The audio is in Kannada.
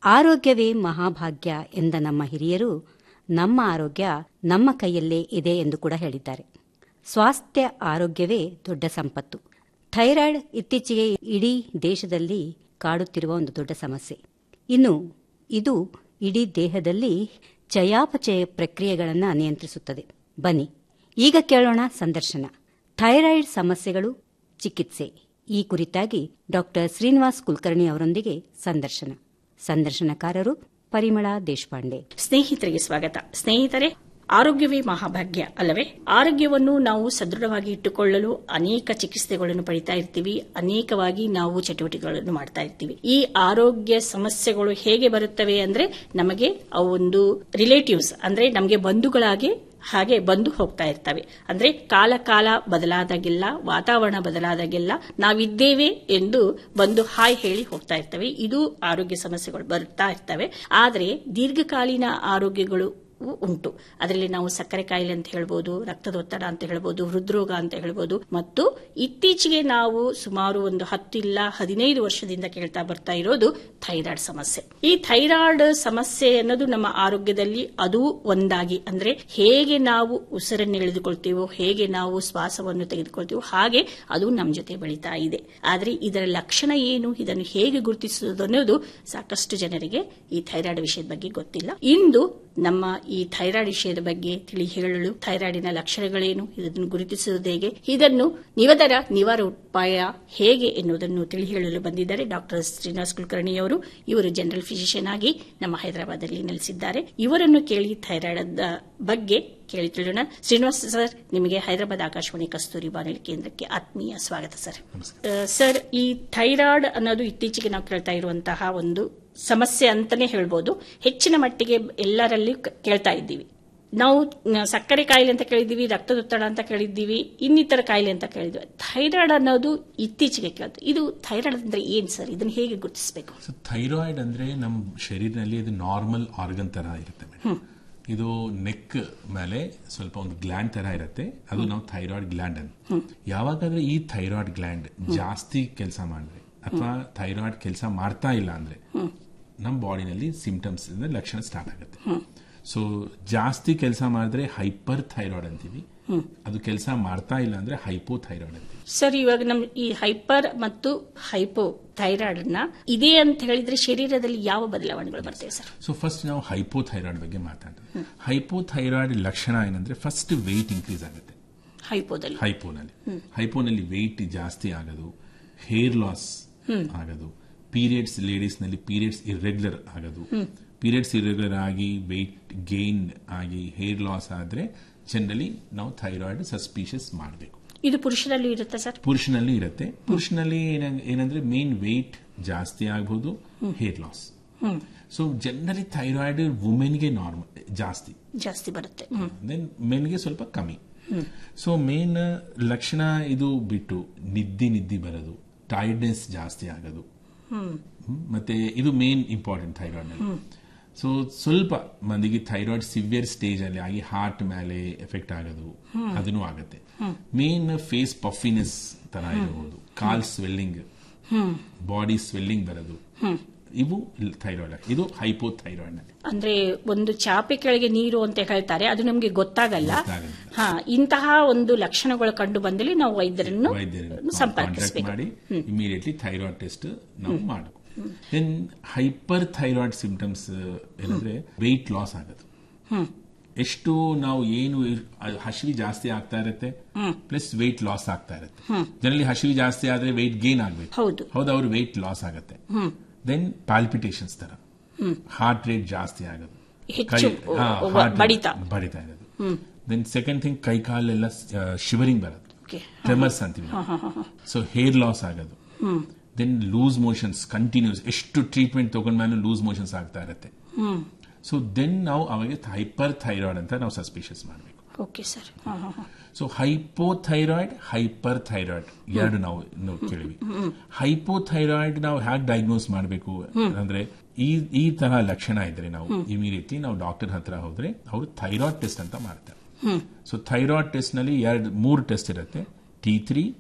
ಆರೋಗ್ಯವೇ ಮಹಾಭಾಗ್ಯ ಎಂದ ನಮ್ಮ ಹಿರಿಯರು ನಮ್ಮ ಆರೋಗ್ಯ ನಮ್ಮ ಕೈಯಲ್ಲೇ ಇದೆ ಎಂದು ಕೂಡ ಹೇಳಿದ್ದಾರೆ ಸ್ವಾಸ್ಥ್ಯ ಆರೋಗ್ಯವೇ ದೊಡ್ಡ ಸಂಪತ್ತು ಥೈರಾಯ್ಡ್ ಇತ್ತೀಚೆಗೆ ಇಡೀ ದೇಶದಲ್ಲಿ ಕಾಡುತ್ತಿರುವ ಒಂದು ದೊಡ್ಡ ಸಮಸ್ಯೆ ಇನ್ನು ಇದು ಇಡೀ ದೇಹದಲ್ಲಿ ಚಯಾಪಚಯ ಪ್ರಕ್ರಿಯೆಗಳನ್ನು ನಿಯಂತ್ರಿಸುತ್ತದೆ ಬನ್ನಿ ಈಗ ಕೇಳೋಣ ಸಂದರ್ಶನ ಥೈರಾಯ್ಡ್ ಸಮಸ್ಯೆಗಳು ಚಿಕಿತ್ಸೆ ಈ ಕುರಿತಾಗಿ ಡಾಕ್ಟರ್ ಶ್ರೀನಿವಾಸ್ ಕುಲಕರ್ಣಿ ಅವರೊಂದಿಗೆ ಸಂದರ್ಶನ ಸಂದರ್ಶನಕಾರರು ಪರಿಮಳ ದೇಶಪಾಂಡೆ ಸ್ನೇಹಿತರಿಗೆ ಸ್ವಾಗತ ಸ್ನೇಹಿತರೆ ಆರೋಗ್ಯವೇ ಮಹಾಭಾಗ್ಯ ಅಲ್ಲವೇ ಆರೋಗ್ಯವನ್ನು ನಾವು ಸದೃಢವಾಗಿ ಇಟ್ಟುಕೊಳ್ಳಲು ಅನೇಕ ಚಿಕಿತ್ಸೆಗಳನ್ನು ಪಡಿತಾ ಇರ್ತೀವಿ ಅನೇಕವಾಗಿ ನಾವು ಚಟುವಟಿಕೆಗಳನ್ನು ಮಾಡ್ತಾ ಇರ್ತೀವಿ ಈ ಆರೋಗ್ಯ ಸಮಸ್ಯೆಗಳು ಹೇಗೆ ಬರುತ್ತವೆ ಅಂದ್ರೆ ನಮಗೆ ಒಂದು ರಿಲೇಟಿವ್ಸ್ ಅಂದ್ರೆ ನಮಗೆ ಬಂಧುಗಳಾಗಿ ಹಾಗೆ ಬಂದು ಹೋಗ್ತಾ ಇರ್ತವೆ ಅಂದ್ರೆ ಕಾಲ ಕಾಲ ಬದಲಾದಾಗೆಲ್ಲ ವಾತಾವರಣ ಬದಲಾದಾಗೆಲ್ಲ ನಾವಿದ್ದೇವೆ ಎಂದು ಬಂದು ಹಾಯ್ ಹೇಳಿ ಹೋಗ್ತಾ ಇರ್ತವೆ ಇದು ಆರೋಗ್ಯ ಸಮಸ್ಯೆಗಳು ಬರುತ್ತಾ ಇರ್ತವೆ ಆದರೆ ದೀರ್ಘಕಾಲೀನ ಆರೋಗ್ಯಗಳು ಉಂಟು ಅದರಲ್ಲಿ ನಾವು ಸಕ್ಕರೆ ಕಾಯಿಲೆ ಅಂತ ಹೇಳ್ಬೋದು ರಕ್ತದೊತ್ತಡ ಅಂತ ಹೇಳ್ಬೋದು ಹೃದ್ರೋಗ ಅಂತ ಹೇಳ್ಬೋದು ಮತ್ತು ಇತ್ತೀಚೆಗೆ ನಾವು ಸುಮಾರು ಒಂದು ಹತ್ತು ಇಲ್ಲ ಹದಿನೈದು ವರ್ಷದಿಂದ ಕೇಳ್ತಾ ಬರ್ತಾ ಇರೋದು ಥೈರಾಯ್ಡ್ ಸಮಸ್ಯೆ ಈ ಥೈರಾಯ್ಡ್ ಸಮಸ್ಯೆ ಅನ್ನೋದು ನಮ್ಮ ಆರೋಗ್ಯದಲ್ಲಿ ಅದು ಒಂದಾಗಿ ಅಂದ್ರೆ ಹೇಗೆ ನಾವು ಉಸಿರನ್ನು ಎಳೆದುಕೊಳ್ತೀವೋ ಹೇಗೆ ನಾವು ಶ್ವಾಸವನ್ನು ತೆಗೆದುಕೊಳ್ತೀವೋ ಹಾಗೆ ಅದು ನಮ್ಮ ಜೊತೆ ಬೆಳೀತಾ ಇದೆ ಆದರೆ ಇದರ ಲಕ್ಷಣ ಏನು ಇದನ್ನು ಹೇಗೆ ಗುರುತಿಸುವುದು ಅನ್ನೋದು ಸಾಕಷ್ಟು ಜನರಿಗೆ ಈ ಥೈರಾಯ್ಡ್ ವಿಷಯದ ಬಗ್ಗೆ ಗೊತ್ತಿಲ್ಲ ಇಂದು ನಮ್ಮ ಈ ಥೈರಾಯ್ಡ್ ವಿಷಯದ ಬಗ್ಗೆ ತಿಳಿ ಹೇಳಲು ಥೈರಾಯ್ಡಿನ ಲಕ್ಷಣಗಳೇನು ಇದನ್ನು ಗುರುತಿಸುವುದು ಹೇಗೆ ಇದನ್ನು ನಿವದರ ನಿವಾರ ಉಪಾಯ ಹೇಗೆ ಎನ್ನುವುದನ್ನು ತಿಳಿ ಹೇಳಲು ಬಂದಿದ್ದಾರೆ ಡಾಕ್ಟರ್ ಶ್ರೀನಿವಾಸ್ ಕುಲಕರ್ಣಿ ಅವರು ಇವರು ಜನರಲ್ ಫಿಸಿಷಿಯನ್ ಆಗಿ ನಮ್ಮ ಹೈದರಾಬಾದಲ್ಲಿ ನೆಲೆಸಿದ್ದಾರೆ ಇವರನ್ನು ಕೇಳಿ ಥೈರಾಯ್ಡ್ ಬಗ್ಗೆ ಕೇಳಿ ತಿಳಿಯೋಣ ಶ್ರೀನಿವಾಸ್ ಸರ್ ನಿಮಗೆ ಹೈದರಾಬಾದ್ ಆಕಾಶವಾಣಿ ಕಸ್ತೂರಿ ಬಾನುಲಿ ಕೇಂದ್ರಕ್ಕೆ ಆತ್ಮೀಯ ಸ್ವಾಗತ ಸರ್ ಸರ್ ಈ ಥೈರಾಯ್ಡ್ ಅನ್ನೋದು ಇತ್ತೀಚೆಗೆ ನಾವು ಕೇಳ್ತಾ ಇರುವಂತಹ ಒಂದು ಸಮಸ್ಯೆ ಅಂತಾನೆ ಹೇಳ್ಬೋದು ಹೆಚ್ಚಿನ ಮಟ್ಟಿಗೆ ಎಲ್ಲರಲ್ಲಿ ಕೇಳ್ತಾ ಇದ್ದೀವಿ ನಾವು ಸಕ್ಕರೆ ಕಾಯಿಲೆ ಅಂತ ಕೇಳಿದ್ದೀವಿ ರಕ್ತದೊತ್ತಡ ಅಂತ ಕೇಳಿದ್ದೀವಿ ಇನ್ನಿತರ ಕಾಯಿಲೆ ಅಂತ ಕೇಳಿದ್ವಿ ಥೈರಾಯ್ಡ್ ಅನ್ನೋದು ಇತ್ತೀಚೆಗೆ ಕೇಳ್ತು ಇದು ಥೈರಾಯ್ಡ್ ಅಂದ್ರೆ ಏನ್ ಸರ್ ಇದನ್ನು ಹೇಗೆ ಗುರುತಿಸಬೇಕು ಥೈರಾಯ್ಡ್ ಅಂದ್ರೆ ನಮ್ಮ ಶರೀರದಲ್ಲಿ ಇದು ನಾರ್ಮಲ್ ಆರ್ಗನ್ ತರ ಇರುತ್ತೆ ಇದು ನೆಕ್ ಮೇಲೆ ಸ್ವಲ್ಪ ಒಂದು ಗ್ಲ್ಯಾಂಡ್ ತರ ಇರುತ್ತೆ ಅದು ನಾವು ಥೈರಾಯ್ಡ್ ಗ್ಲ್ಯಾಂಡ್ ಅಂತ ಯಾವಾಗಾದ್ರೆ ಈ ಥೈರಾಯ್ಡ್ ಗ್ಲ್ಯಾಂಡ್ ಜಾಸ್ತಿ ಕೆಲಸ ಮಾಡಿದ್ರೆ ಅಥವಾ ಥೈರಾಯ್ಡ್ ಕೆಲಸ ಮಾಡ್ತಾ ಇಲ್ಲ ಅಂದ್ರೆ ನಮ್ಮ ಬಾಡಿನಲ್ಲಿ ಸಿಂಪ್ಟಮ್ಸ್ ಲಕ್ಷಣ ಸ್ಟಾರ್ಟ್ ಆಗುತ್ತೆ ಸೊ ಜಾಸ್ತಿ ಕೆಲಸ ಮಾಡಿದ್ರೆ ಹೈಪರ್ ಥೈರಾಯ್ಡ್ ಅಂತೀವಿ ಅದು ಕೆಲಸ ಮಾಡ್ತಾ ಇಲ್ಲ ಅಂದ್ರೆ ಹೈಪೋ ಥೈರಾಯ್ಡ್ ಅಂತೀವಿ ಸರ್ ಇವಾಗ ನಮ್ ಈ ಹೈಪರ್ ಮತ್ತು ಹೈಪೋ ಥೈರಾಯ್ಡ್ ನ ಇದೆ ಅಂತ ಹೇಳಿದ್ರೆ ಶರೀರದಲ್ಲಿ ಯಾವ ಬದಲಾವಣೆಗಳು ಬರ್ತವೆ ಸರ್ ಸೊ ಫಸ್ಟ್ ನಾವು ಹೈಪೋ ಥೈರಾಯ್ಡ್ ಬಗ್ಗೆ ಮಾತಾಡೋದು ಹೈಪೋ ಥೈರಾಯ್ಡ್ ಲಕ್ಷಣ ಏನಂದ್ರೆ ಫಸ್ಟ್ ವೆಯ್ಟ್ ಇನ್ಕ್ರೀಸ್ ಆಗುತ್ತೆ ಹೈಪೋದಲ್ಲಿ ಹೈಪೋನಲ್ಲಿ ಹೈಪೋನಲ್ಲಿ ವೆಯ್ಟ್ ಜಾಸ್ತಿ ಆಗೋದು ಹೇರ್ ಲಾಸ್ ಆಗೋದು ಪೀರಿಯಡ್ಸ್ ಲೇಡೀಸ್ ನಲ್ಲಿ ಪೀರಿಯಡ್ಸ್ ಇರ್ರೆಗ್ಯುಲರ್ ಆಗೋದು ಪೀರಿಯಡ್ಸ್ ಇರ್ರೆಗ್ಯುಲರ್ ಆಗಿ ವೆಯ್ಟ್ ಗೇನ್ ಆಗಿ ಹೇರ್ ಲಾಸ್ ಆದ್ರೆ ಜನರಲಿ ನಾವು ಥೈರಾಯ್ಡ್ ಸಸ್ಪಿಷಿಯಸ್ ಮಾಡಬೇಕು ಇದು ಪುರುಷರಲ್ಲೂ ಇರುತ್ತೆ ಸರ್ ಪುರುಷನಲ್ಲಿ ಇರುತ್ತೆ ಪುರುಷನಲ್ಲಿ ಏನಂದ್ರೆ ಮೇನ್ ವೆಯ್ಟ್ ಜಾಸ್ತಿ ಆಗಬಹುದು hair loss so generally thyroid ವುಮೆನ್ಗೆ ನಾರ್ಮಲ್ ಜಾಸ್ತಿ ಜಾಸ್ತಿ ಬರುತ್ತೆ ದೆನ್ ಮೆನ್ಗೆ ಸ್ವಲ್ಪ ಕಮ್ಮಿ ಸೊ ಮೇನ್ ಲಕ್ಷಣ ಇದು ಬಿಟ್ಟು ನಿದ್ದಿ ನಿದ್ದಿ ಬರೋದು ಟೈರ್ಡ್ನೆಸ್ ಜಾಸ್ತಿ ಆಗೋದು ಮತ್ತೆ ಇದು ಮೇನ್ ಇಂಪಾರ್ಟೆಂಟ್ ಥೈರಾಯ್ಡ್ ನಲ್ಲಿ ಸೊ ಸ್ವಲ್ಪ ಮಂದಿಗೆ ಥೈರಾಯ್ಡ್ ಸಿವಿಯರ್ ಸ್ಟೇಜ್ ಅಲ್ಲಿ ಆಗಿ ಹಾರ್ಟ್ ಮೇಲೆ ಎಫೆಕ್ಟ್ ಆಗೋದು ಅದನ್ನು ಆಗುತ್ತೆ ಮೇನ್ ಫೇಸ್ ಪಫಿನೆಸ್ ತರ ಇರಬಹುದು ಕಾಲ್ ಸ್ವೆಲ್ಲಿಂಗ್ ಬಾಡಿ ಸ್ವೆಲ್ಲಿಂಗ್ ಬರೋದು ಇವು ಥೈರಾಯ್ಡ್ ಇದು ಹೈಪೋ ಥೈರಾಯ್ಡ್ ನಲ್ಲಿ ಅಂದ್ರೆ ಒಂದು ಚಾಪೆ ಕೆಳಗೆ ನೀರು ಅಂತ ಹೇಳ್ತಾರೆ ಅದು ನಮಗೆ ಗೊತ್ತಾಗಲ್ಲ ಗೊತ್ತಾಗಲ್ಲ. ಹಾ ಇಂತಹ ಒಂದು ಲಕ್ಷಣಗಳು ಕಂಡು ಬಂದಲ್ಲಿ ನಾವು ವೈದ್ಯರನ್ನು ವೈದ್ಯರನ್ನು ಕಾಂಟ್ಯಾಕ್ಟ್ ಸಂಪರ್ಕಿಸಬೇಕು ಮಾಡಿ ಇಮಿಡಿಯೇಟ್ಲಿ ಥೈರಾಯ್ಡ್ ಟೆಸ್ಟ್ ನಾವು ಮಾಡಬೇಕು ದೆನ್ ಹೈಪರ್ ಥೈರಾಯ್ಡ್ ಸಿಂಪ್ಟಮ್ಸ್ ಏನಂದ್ರೆ ವೆಯ್ಟ್ ಲಾಸ್ ಆಗೋದು ಎಷ್ಟು ನಾವು ಏನು ಇರ್- ಅಹ್ ಹಸಿವಿ ಜಾಸ್ತಿ ಆಗ್ತಾ ಇರುತ್ತೆ ಪ್ಲಸ್ ವೆಯ್ಟ್ ಲಾಸ್ ಆಗ್ತಾ ಇರುತ್ತೆ ಜನರಲಿ ಹಸಿವಿ ಜಾಸ್ತಿ ಆದ್ರೆ ವೆಯ್ಟ್ ಗೇನ್ ಆಗ್ಬೇಕು ಹೌದು ಹೌದು ಅವ್ರ ವೆಯ್ಟ್ ಲಾಸ್ ಆಗುತ್ತೆ ದೆನ್ ಪಾಲ್ಪಿಟೇಷನ್ಸ್ ತರ ಹಾರ್ಟ್ ರೇಟ್ ಜಾಸ್ತಿ ಆಗೋದು ಹೆಚ್ಚು ಹಾ, ಒ- heart rate ಬಡಿತ. ಬಡಿತಾ ಇರೋದು ದೆನ್ ಸೆಕೆಂಡ್ ಥಿಂಗ್ ಕೈ ಕಾಲೆಲ್ಲ ಶಿವರಿಂಗ್ ಬರೋದು ಓಕೆ ಟ್ರೆಮರ್ಸ್ ಅಂತೀವಿ ಸೊ ಹೇರ್ ಲಾಸ್ ಆಗೋದು ದೆನ್ ಲೂಸ್ ಮೋಷನ್ಸ್ ಕಂಟಿನ್ಯೂಸ್ ಎಷ್ಟು ಟ್ರೀಟ್ಮೆಂಟ್ ತಗೊಂಡ್ಮೇಲೆ ಲೂಸ್ ಮೋಷನ್ಸ್ ಆಗ್ತಾ ಇರುತ್ತೆ ಸೊ ದೆನ್ ನಾವು ಅವಾಗ ಹೈಪರ್ ಥೈರಾಯ್ಡ್ ಅಂತ ನಾವು ಸಸ್ಪಿಷಿಯಸ್ ಮಾಡಬೇಕು ಓಕೆ ಸರ್ ಹಾ ಹಾ ಹಾ ಹೈಪೋಥೈರಾಯ್ಡ್ ಹೈಪರ್ ಥೈರಾಯ್ಡ್ ಎರಡು ನಾವು ನಾವು ಕೇಳಿವಿ ಹೈಪೋಥೈರಾಯ್ಡ್ ನಾವು ಹ್ಯಾಕ್ ಡಯಾಗ್ನೋಸ್ ಮಾಡಬೇಕು ಅಂದ್ರೆ ಈ ಈ ತರ ಲಕ್ಷಣ ಇದ್ರೆ ನಾವು ಇಮಿಡಿಯೇಟ್ಲಿ ನಾವು ಡಾಕ್ಟರ್ ಹತ್ರ ಹೋದ್ರೆ ಅವರು ಥೈರಾಯ್ಡ್ ಟೆಸ್ಟ್ ಅಂತ ಮಾಡ್ತಾರೆ ಸೊ ಥೈರಾಯ್ಡ್ ಟೆಸ್ಟ್ ನಲ್ಲಿ ಎರಡು ಮೂರು ಟೆಸ್ಟ್ ಇರುತ್ತೆ ಟಿ ತ್ರೀ